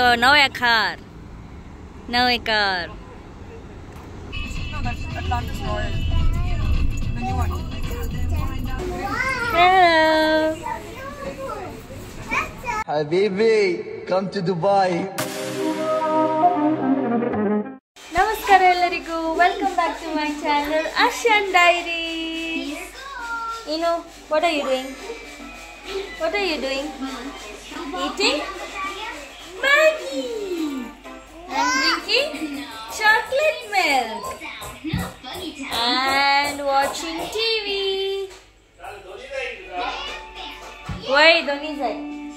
your Noah car. Noah car. No, that's Atlantis Royal. The new one. Hello. Habibi, come to Dubai. ನಮಸ್ಕಾರ ಎಲ್ಲರಿಗೂ welcome back to my channel Ashan diaries ಇನ್ನು what are you doing what are you doing eating Maggi and drinking chocolate milk and watching T V ವೈ ಧೋನಿ ಸೈ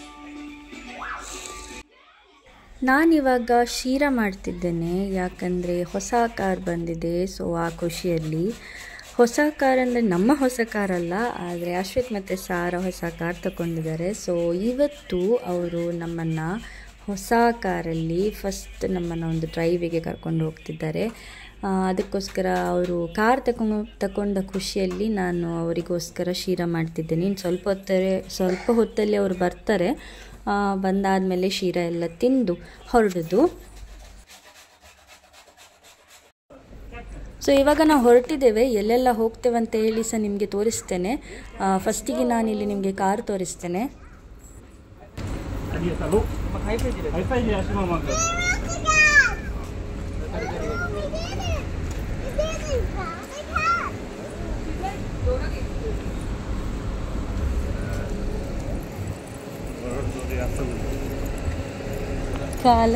ನಾನಿವಾಗ ಶೀರಾ ಮಾಡ್ತಿದ್ದೇನೆ ಯಾಕಂದರೆ ಹೊಸ car ಬಂದಿದೆ ಸೊ ಆ ಖುಷಿಯಲ್ಲಿ ಹೊಸ ಕಾರ್ ಅಂದರೆ ನಮ್ಮ ಹೊಸ ಕಾರ್ ಅಲ್ಲ ಆದರೆ ಅಶ್ವಿತ್ ಮತ್ತು ಸಾರ ಹೊಸ ಕಾರ್ ತಗೊಂಡಿದ್ದಾರೆ ಸೊ ಇವತ್ತು ಅವರು ನಮ್ಮನ್ನು ಹೊಸ ಕಾರಲ್ಲಿ ಫಸ್ಟ್ ನಮ್ಮನ್ನು ಒಂದು ಡ್ರೈವಿಗೆ ಕರ್ಕೊಂಡು ಹೋಗ್ತಿದ್ದಾರೆ ಆ, ಅದಕ್ಕೋಸ್ಕರ ಅವರು ಕಾರ್ ತಗೊಂಡು ತಗೊಂಡ ಖುಷಿಯಲ್ಲಿ ನಾನು ಅವರಿಗೋಸ್ಕರ ಶೀರಾ ಮಾಡ್ತಿದ್ದೇನೆ ಇನ್ನು ಸ್ವಲ್ಪ ಹೊತ್ತರೆ ಸ್ವಲ್ಪ ಹೊತ್ತಲ್ಲಿ ಅವರು ಬರ್ತಾರೆ ಬಂದಾದಮೇಲೆ ಶೀರಾ ಎಲ್ಲ ತಿಂದು ಹೊರಡೋದು ಸೊ ಇವಾಗ ನಾವು ಹೊರಟಿದ್ದೇವೆ ಎಲ್ಲೆಲ್ಲ ಹೋಗ್ತೇವೆ ಅಂತ ಹೇಳಿ ಸಹ ನಿಮಗೆ ತೋರಿಸ್ತೇನೆ ಫಸ್ಟಿಗೆ ನಾನಿಲ್ಲಿ ನಿಮಗೆ ಕಾರ್ ತೋರಿಸ್ತೇನೆ ಹೈಫೈ ಇದೆಯಾ ಶಿವಮೊಗ್ಗ ಕಾಲ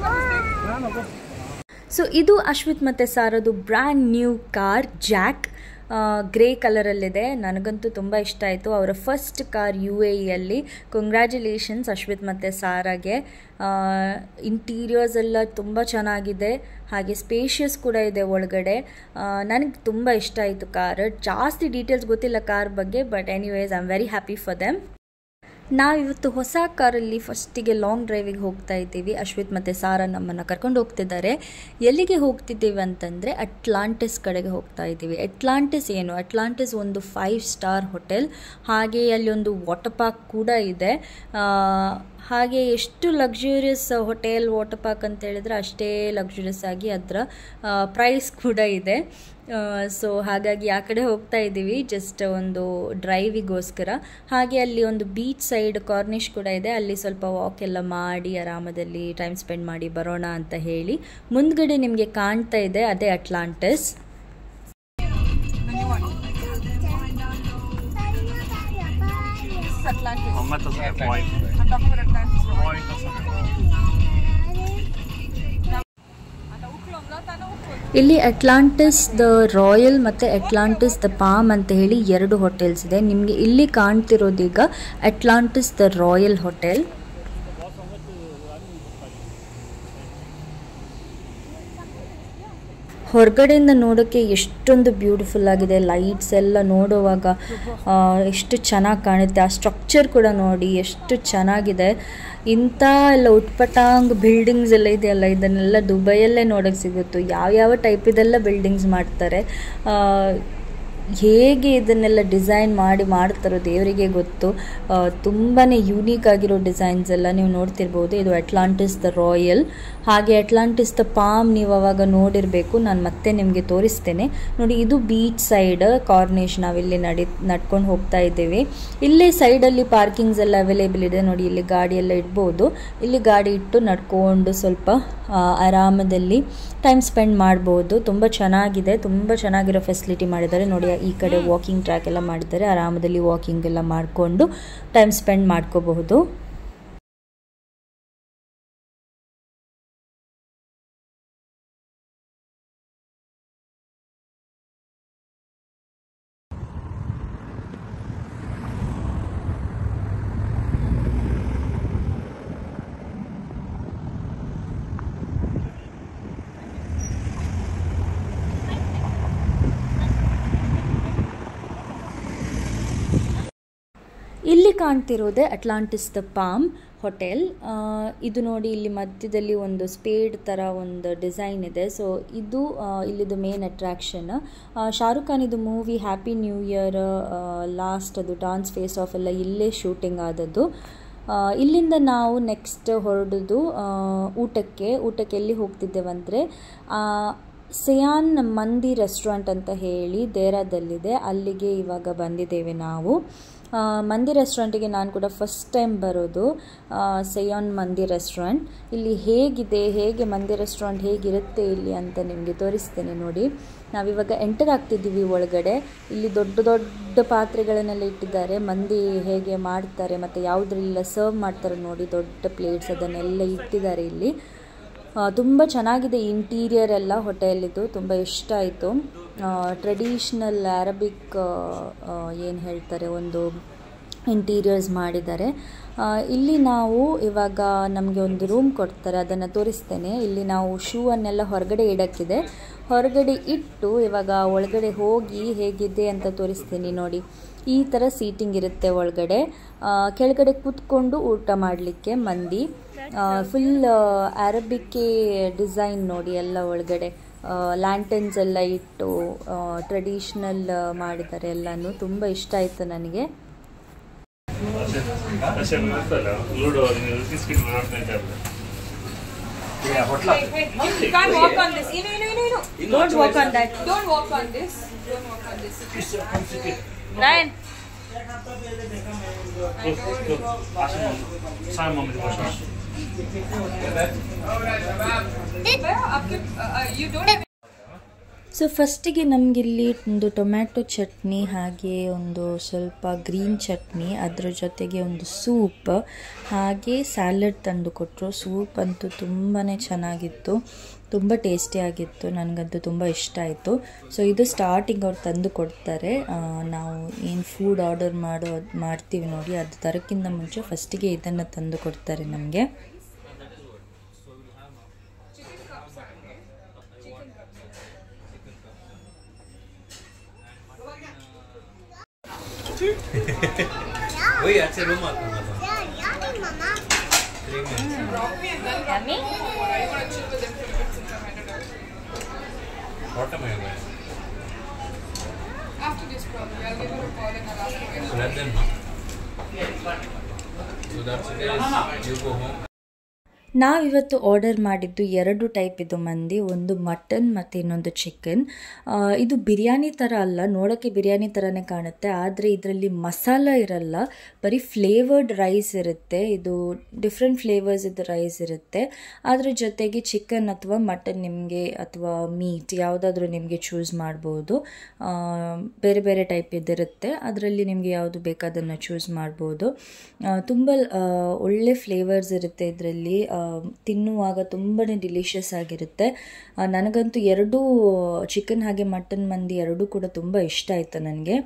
ಸೊ ಇದು ಅಶ್ವಿತ್ ಮತ್ತು ಸಾರದು ಬ್ರ್ಯಾಂಡ್ ನ್ಯೂ ಕಾರ್ ಜಾಕ್ ಗ್ರೇ ಕಲರಲ್ಲಿದೆ ನನಗಂತೂ ತುಂಬ ಇಷ್ಟ ಆಯಿತು ಅವರ ಫಸ್ಟ್ ಕಾರ್ ಯು ಎ ಇಯಲ್ಲಿ ಕಂಗ್ರ್ಯಾಚುಲೇಷನ್ಸ್ ಅಶ್ವಿತ್ ಮತ್ತು ಸಾರಾಗೆ ಇಂಟೀರಿಯರ್ಸ್ ಎಲ್ಲ ತುಂಬ ಚೆನ್ನಾಗಿದೆ ಹಾಗೆ ಸ್ಪೇಷಿಯಸ್ ಕೂಡ ಇದೆ ಒಳಗಡೆ ನನಗೆ ತುಂಬ ಇಷ್ಟ ಆಯಿತು ಕಾರ್ ಜಾಸ್ತಿ ಡೀಟೇಲ್ಸ್ ಗೊತ್ತಿಲ್ಲ ಕಾರ್ ಬಗ್ಗೆ but anyways I am very happy for them ನಾವಿವತ್ತು ಹೊಸ ಕಾರಲ್ಲಿ ಫಸ್ಟಿಗೆ ಲಾಂಗ್ ಡ್ರೈವಿಗೆ ಹೋಗ್ತಾ ಇದ್ದೀವಿ ಅಶ್ವಿತ್ ಮತ್ತು ಸಾರಾ ನಮ್ಮನ್ನು ಕರ್ಕೊಂಡು ಹೋಗ್ತಿದ್ದಾರೆ ಎಲ್ಲಿಗೆ ಹೋಗ್ತಿದ್ದೀವಿ ಅಂತಂದರೆ ಅಟ್ಲಾಂಟಿಸ್ ಕಡೆಗೆ ಹೋಗ್ತಾ ಇದ್ದೀವಿ ಅಟ್ಲಾಂಟಿಸ್ ಏನು ಅಟ್ಲಾಂಟಿಸ್ ಒಂದು ಫೈವ್ ಸ್ಟಾರ್ ಹೋಟೆಲ್ ಹಾಗೆ ಅಲ್ಲಿ ಒಂದು ವಾಟರ್ ಪಾರ್ಕ್ ಕೂಡ ಇದೆ ಆ, ಹಾಗೆ ಎಷ್ಟು ಲಕ್ಸುರಿಯಸ್ ಹೋಟೆಲ್ ವಾಟರ್ ಪಾರ್ಕ್ ಅಂತ ಹೇಳಿದ್ರೆ ಅಷ್ಟೇ ಲಕ್ಸುರಿಯಸ್ ಆಗಿ ಅದರ ಪ್ರೈಸ್ ಕೂಡ ಇದೆ ಸೊ ಹಾಗಾಗಿ ಆ ಕಡೆ ಹೋಗ್ತಾ ಇದ್ದೀವಿ ಜಸ್ಟ್ ಒಂದು ಡ್ರೈವಿಗೋಸ್ಕರ ಹಾಗೆ ಅಲ್ಲಿ ಒಂದು ಬೀಚ್ ಸೈಡ್ ಕಾರ್ನಿಶ್ ಕೂಡ ಇದೆ ಅಲ್ಲಿ ಸ್ವಲ್ಪ ವಾಕ್ ಎಲ್ಲ ಮಾಡಿ ಆರಾಮದಲ್ಲಿ ಟೈಮ್ ಸ್ಪೆಂಡ್ ಮಾಡಿ ಬರೋಣ ಅಂತ ಹೇಳಿ ಮುಂದ್ಗಡೆ ನಿಮಗೆ ಕಾಣ್ತಾ ಇದೆ ಅದೇ Atlantis The new one. This is Atlantis. ಒಂಬತ್ತು ಸಾವಿರ point I'm talking about Atlantis Royal. Point ಸಾವಿರ ಇಲ್ಲಿ ಅಟ್ಲಾಂಟಿಸ್ ದ ರಾಯಲ್ ಮತ್ತು ಅಟ್ಲಾಂಟಿಸ್ ದ ಪಾಮ್ ಅಂತ ಹೇಳಿ ಎರಡು ಹೋಟೆಲ್ಸ್ ಇದೆ ನಿಮಗೆ ಇಲ್ಲಿ ಕಾಣ್ತಿರೋದೀಗ ಅಟ್ಲಾಂಟಿಸ್ ದ ರಾಯಲ್ ಹೋಟೆಲ್ ಹೊರಗಡೆಯಿಂದ ನೋಡೋಕ್ಕೆ ಎಷ್ಟೊಂದು ಬ್ಯೂಟಿಫುಲ್ ಆಗಿದೆ ಲೈಟ್ಸ್ ಎಲ್ಲ ನೋಡುವಾಗ ಆ, ಎಷ್ಟು ಚೆನ್ನಾಗಿ ಕಾಣುತ್ತೆ ಆ ಸ್ಟ್ರಕ್ಚರ್ ಕೂಡ ನೋಡಿ ಎಷ್ಟು ಚೆನ್ನಾಗಿದೆ ಇಂಥ ಎಲ್ಲ ಉಟ್ಪಟಾಂಗ್ ಬಿಲ್ಡಿಂಗ್ಸ್ ಎಲ್ಲ ಇದೆಯಲ್ಲ ಇದನ್ನೆಲ್ಲ ದುಬೈಯಲ್ಲೇ ನೋಡೋಕ್ಕೆ ಸಿಗುತ್ತು ಯಾವ್ಯಾವ ಟೈಪ್ ಇದೆಲ್ಲ ಬಿಲ್ಡಿಂಗ್ಸ್ ಮಾಡ್ತಾರೆ ಆ, ಹೇಗೆ ಇದನ್ನೆಲ್ಲ ಡಿಸೈನ್ ಮಾಡಿ ಮಾಡ್ತಾರೋ ದೇವರಿಗೆ ಗೊತ್ತು ತುಂಬಾ ಯೂನೀಕ್ ಆಗಿರೋ ಡಿಸೈನ್ಸ್ ಎಲ್ಲ ನೀವು ನೋಡ್ತಿರ್ಬೋದು ಇದು ಅಟ್ಲಾಂಟಿಸ್ ದ ರಾಯಲ್ ಹಾಗೆ ಅಟ್ಲಾಂಟಿಸ್ ದ ಪಾಮ್ ನೀವು ಅವಾಗ ನೋಡಿರಬೇಕು ನಾನು ಮತ್ತೆ ನಿಮಗೆ ತೋರಿಸ್ತೇನೆ ನೋಡಿ ಇದು ಬೀಚ್ ಸೈಡ್ ಕಾರ್ನೇಶ್ ನಾವಿಲ್ಲಿ ನಡಿ ನಡ್ಕೊಂಡು ಹೋಗ್ತಾ ಇದ್ದೀವಿ ಇಲ್ಲೇ ಸೈಡಲ್ಲಿ ಪಾರ್ಕಿಂಗ್ಸ್ ಎಲ್ಲ ಅವೈಲೇಬಲ್ ಇದೆ ನೋಡಿ ಇಲ್ಲಿ ಗಾಡಿ ಎಲ್ಲ ಇಡ್ಬೋದು ಇಲ್ಲಿ ಗಾಡಿ ಇಟ್ಟು ನಡ್ಕೊಂಡು ಸ್ವಲ್ಪ ಆ, ಆರಾಮದಲ್ಲಿ ಟೈಮ್ ಸ್ಪೆಂಡ್ ಮಾಡ್ಬೋದು ತುಂಬ ಚೆನ್ನಾಗಿದೆ ತುಂಬ ಚೆನ್ನಾಗಿರೋ ಫೆಸಿಲಿಟಿ ಮಾಡಿದ್ದಾರೆ ನೋಡಿ ಈ ಕಡೆ ವಾಕಿಂಗ್ ಟ್ರ್ಯಾಕ್ ಎಲ್ಲ ಮಾಡಿದ್ದಾರೆ ಆರಾಮದಲ್ಲಿ ವಾಕಿಂಗ್ ಎಲ್ಲ ಮಾಡಿಕೊಂಡು ಟೈಮ್ ಸ್ಪೆಂಡ್ ಮಾಡ್ಕೋಬಹುದು ಇಲ್ಲಿ ಕಾಣ್ತಿರೋದೇ ಅಟ್ಲಾಂಟಿಸ್ ದ ಪಾಮ್ ಹೋಟೆಲ್ ಇದು ನೋಡಿ ಇಲ್ಲಿ ಮಧ್ಯದಲ್ಲಿ ಒಂದು ಸ್ಪೇಡ್ ಥರ ಒಂದು ಡಿಸೈನ್ ಇದೆ ಸೊ ಇದು ಆ, ಇಲ್ಲಿದು ಮೇನ್ ಅಟ್ರಾಕ್ಷನ್ ಶಾರುಖ್ ಖಾನ್ ಇದು ಮೂವಿ ಹ್ಯಾಪಿ ನ್ಯೂ ಇಯರ್ ಲಾಸ್ಟ್ ಅದು ಡಾನ್ಸ್ ಫೇಸ್ ಆಫ್ ಎಲ್ಲ ಇಲ್ಲೇ ಶೂಟಿಂಗ್ ಆದದ್ದು ಆ, ಇಲ್ಲಿಂದ ನಾವು ನೆಕ್ಸ್ಟ್ ಹೊರಡೋದು ಆ, ಊಟಕ್ಕೆ ಊಟಕ್ಕೆ ಎಲ್ಲಿ ಹೋಗ್ತಿದ್ದೇವಂದರೆ ಸಿಯಾನ್ ಮಂದಿ ರೆಸ್ಟೋರೆಂಟ್ ಅಂತ ಹೇಳಿ ದೇರಾದಲ್ಲಿದೆ ಅಲ್ಲಿಗೆ ಇವಾಗ ಬಂದಿದ್ದೇವೆ ನಾವು ಆ, ಮಂದಿ ರೆಸ್ಟೋರೆಂಟಿಗೆ ನಾನು ಕೂಡ ಫಸ್ಟ್ ಟೈಮ್ ಬರೋದು ಆ, ಸೆಯಾನ್ ಮಂದಿ ರೆಸ್ಟೋರೆಂಟ್ ಇಲ್ಲಿ ಹೇಗಿದೆ ಹೇಗೆ ಮಂದಿ ರೆಸ್ಟೋರೆಂಟ್ ಹೇಗಿರುತ್ತೆ ಇಲ್ಲಿ ಅಂತ ನಿಮಗೆ ತೋರಿಸ್ತೇನೆ ನೋಡಿ ನಾವಿವಾಗ ಎಂಟರ್ ಆಗ್ತಿದ್ದೀವಿ ಒಳಗಡೆ ಇಲ್ಲಿ ದೊಡ್ಡ ದೊಡ್ಡ ಪಾತ್ರೆಗಳನ್ನೆಲ್ಲ ಇಟ್ಟಿದ್ದಾರೆ ಮಂದಿ ಹೇಗೆ ಮಾಡ್ತಾರೆ ಮತ್ತು ಯಾವುದ್ರೆಲ್ಲ ಸರ್ವ್ ಮಾಡ್ತಾರೆ ನೋಡಿ ದೊಡ್ಡ ಪ್ಲೇಟ್ಸ್ ಅದನ್ನೆಲ್ಲ ಇಟ್ಟಿದ್ದಾರೆ ಇಲ್ಲಿ ತುಂಬ ಚೆನ್ನಾಗಿದೆ ಇಂಟೀರಿಯರ್ ಎಲ್ಲ ಹೋಟೆಲಿದ್ದು ತುಂಬ ಇಷ್ಟ ಆಯಿತು ಟ್ರೆಡಿಷ್ನಲ್ ಅರಬಿಕ್ ಏನು ಹೇಳ್ತಾರೆ ಒಂದು ಇಂಟೀರಿಯರ್ಸ್ ಮಾಡಿದ್ದಾರೆ ಆ, ಇಲ್ಲಿ ನಾವು ಇವಾಗ ನಮಗೆ ಒಂದು ರೂಮ್ ಕೊಡ್ತಾರೆ ಅದನ್ನು ತೋರಿಸ್ತೇನೆ ಇಲ್ಲಿ ನಾವು ಶೂ ಅನ್ನೆಲ್ಲ ಹೊರಗಡೆ ಇಡೋಕ್ಕಿದೆ ಹೊರಗಡೆ ಇಟ್ಟು ಇವಾಗ ಒಳಗಡೆ ಹೋಗಿ ಹೇಗಿದೆ ಅಂತ ತೋರಿಸ್ತೀನಿ ನೋಡಿ ಈ ಥರ ಸೀಟಿಂಗ್ ಇರುತ್ತೆ ಒಳಗಡೆ ಆ, ಕೆಳಗಡೆ ಕೂತ್ಕೊಂಡು ಊಟ ಮಾಡಲಿಕ್ಕೆ ಮಂದಿ ಫುಲ್ ಅರಬಿಕ್ಕೆ ಡಿಸೈನ್ ನೋಡಿ ಎಲ್ಲ ಒಳಗಡೆ ಲ್ಯಾಂಟನ್ಸ್ ಎಲ್ಲ ಇಟ್ಟು ಟ್ರೆಡಿಷ್ನಲ್ ಮಾಡಿದ್ದಾರೆ ಎಲ್ಲನೂ ತುಂಬ ಇಷ್ಟ ಆಯಿತು ನನಗೆ ಅಷ್ಟೇ ಗೊತ್ತಲ್ಲ ಲೂಡೋ ಬಿಸ್ಕಿಟ್ ಮಾಡ್ತಾ ಇದ್ದಾರೆ You can't walk on this. Inu, Inu, Inu, Inu. Don't walk on that. Don't walk on this. Don't walk on this. Ryan. ಸಾಯ್ ಮಮ್ಮಿ ಭಾಷಣ Where? After, uh, uh, you don't have so ಫಸ್ಟಿಗೆ ನಮಗಿಲ್ಲಿ ಒಂದು tomato chutney ಹಾಗೆ ಒಂದು ಸ್ವಲ್ಪ green chutney ಅದ್ರ ಜೊತೆಗೆ ಒಂದು ಸೂಪ್ ಹಾಗೆ ಸ್ಯಾಲಡ್ ತಂದು ಕೊಟ್ಟರು ಸೂಪ್ ಅಂತೂ ತುಂಬಾ ಚೆನ್ನಾಗಿತ್ತು ತುಂಬ ಟೇಸ್ಟಿಯಾಗಿತ್ತು ನನಗಂತೂ ತುಂಬ ಇಷ್ಟ ಆಯಿತು ಸೊ ಇದು ಸ್ಟಾರ್ಟಿಂಗ್ ಅವ್ರು ತಂದು ಕೊಡ್ತಾರೆ ಆ, ನಾವು ಏನು ಫುಡ್ ಆರ್ಡರ್ ಮಾಡೋ ಮಾಡ್ತೀವಿ ನೋಡಿ ಅದು ತರಕ್ಕಿಂತ ಮುಂಚೆ ಫಸ್ಟಿಗೆ ಇದನ್ನು ತಂದು ಕೊಡ್ತಾರೆ ನಮಗೆ वही अच्छे रूम आता था Yummy? What am I wearing? after this probably. I'll give her a call and I'll ask her. So let them know. So that's it. You go home. ನಾವಿವತ್ತು ಆರ್ಡರ್ ಮಾಡಿದ್ದು ಎರಡು ಟೈಪ್ ಇದು ಮಂದಿ ಒಂದು ಮಟನ್ ಮತ್ತು ಇನ್ನೊಂದು ಚಿಕನ್ ಇದು ಬಿರಿಯಾನಿ ಥರ ಅಲ್ಲ ನೋಡೋಕ್ಕೆ ಬಿರಿಯಾನಿ ಥರನೇ ಕಾಣುತ್ತೆ ಆದರೆ ಇದರಲ್ಲಿ ಮಸಾಲ ಇರಲ್ಲ ಬರೀ ಫ್ಲೇವರ್ಡ್ ರೈಸ್ ಇರುತ್ತೆ ಇದು ಡಿಫ್ರೆಂಟ್ ಫ್ಲೇವರ್ಸ್ ಇದು ರೈಸ್ ಇರುತ್ತೆ ಅದ್ರ ಜೊತೆಗೆ ಚಿಕನ್ ಅಥವಾ ಮಟನ್ ನಿಮಗೆ ಅಥವಾ ಮೀಟ್ ಯಾವುದಾದ್ರೂ ನಿಮಗೆ ಚೂಸ್ ಮಾಡ್ಬೋದು ಆ, ಬೇರೆ ಬೇರೆ ಟೈಪ್ ಇದಿರುತ್ತೆ ಅದರಲ್ಲಿ ನಿಮಗೆ ಯಾವುದು ಬೇಕಾದನ್ನು ಚೂಸ್ ಮಾಡ್ಬೋದು ತುಂಬ ಒಳ್ಳೆ ಫ್ಲೇವರ್ಸ್ ಇರುತ್ತೆ ಇದರಲ್ಲಿ ತಿನ್ನುವಾಗ ತುಂಬಾ ಡಿಲಿಷಿಯಸ್ ಆಗಿರುತ್ತೆ ಆ, ನನಗಂತೂ ಎರಡೂ ಚಿಕನ್ ಹಾಗೆ ಮಟನ್ ಮಂದಿ ಎರಡೂ ಕೂಡ ತುಂಬ ಇಷ್ಟ ಆಯಿತು ನನಗೆ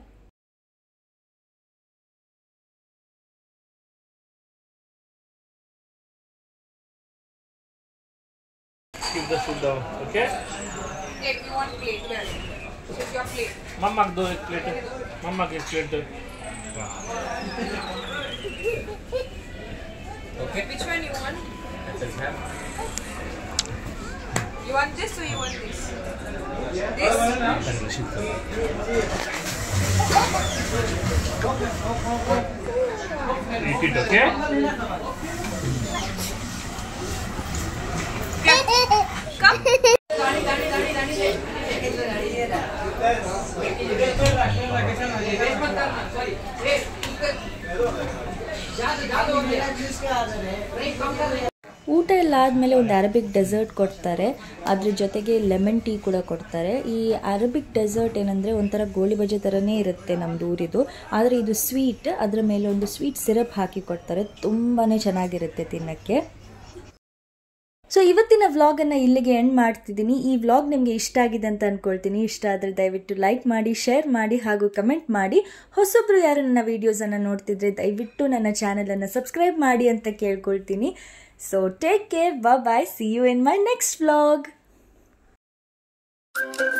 Keep the food down, okay? Take you one plate. Where? Take your plate. मम्मा को दो एक प्लेट मम्मा की एक प्लेट दो Okay? Which one you want? Just have. You want this or you want this? This? Eat it, okay? ಊಟ ಎಲ್ಲ ಆದಮೇಲೆ ಒಂದು ಅರಬಿಕ್ ಡೆಸರ್ಟ್ ಕೊಡ್ತಾರೆ ಅದ್ರ ಜೊತೆಗೆ ಲೆಮನ್ ಟೀ ಕೂಡ ಕೊಡ್ತಾರೆ ಈ ಅರಬಿಕ್ ಡೆಸರ್ಟ್ ಏನಂದರೆ ಒಂಥರ ಗೋಳಿ ಬಜೆ ಥರನೇ ಇರುತ್ತೆ ನಮ್ಮದು ಊರಿದು ಆದರೆ ಇದು ಸ್ವೀಟ್ ಅದರ ಮೇಲೆ ಒಂದು ಸ್ವೀಟ್ ಸಿರಪ್ ಹಾಕಿ ಕೊಡ್ತಾರೆ ತುಂಬಾ ಚೆನ್ನಾಗಿರುತ್ತೆ ತಿನ್ನೋಕ್ಕೆ ಸೊ ಇವತ್ತಿನ ವ್ಲಾಗನ್ನು ಇಲ್ಲಿಗೆ ಎಂಡ್ ಮಾಡ್ತಿದ್ದೀನಿ ಈ ವ್ಲಾಗ್ ನಿಮಗೆ ಇಷ್ಟ ಆಗಿದೆ ಅಂತ ಅಂದ್ಕೊಳ್ತೀನಿ ಇಷ್ಟ ಆದರೆ ದಯವಿಟ್ಟು ಲೈಕ್ ಮಾಡಿ ಶೇರ್ ಮಾಡಿ ಹಾಗೂ ಕಮೆಂಟ್ ಮಾಡಿ ಹೊಸೊಬ್ಬರು ಯಾರು ನನ್ನ ವೀಡಿಯೋಸನ್ನು ನೋಡ್ತಿದ್ರೆ ದಯವಿಟ್ಟು ನನ್ನ ಚಾನಲನ್ನು ಸಬ್ಸ್ಕ್ರೈಬ್ ಮಾಡಿ ಅಂತ ಕೇಳ್ಕೊಳ್ತೀನಿ so take care bye see you in my next vlog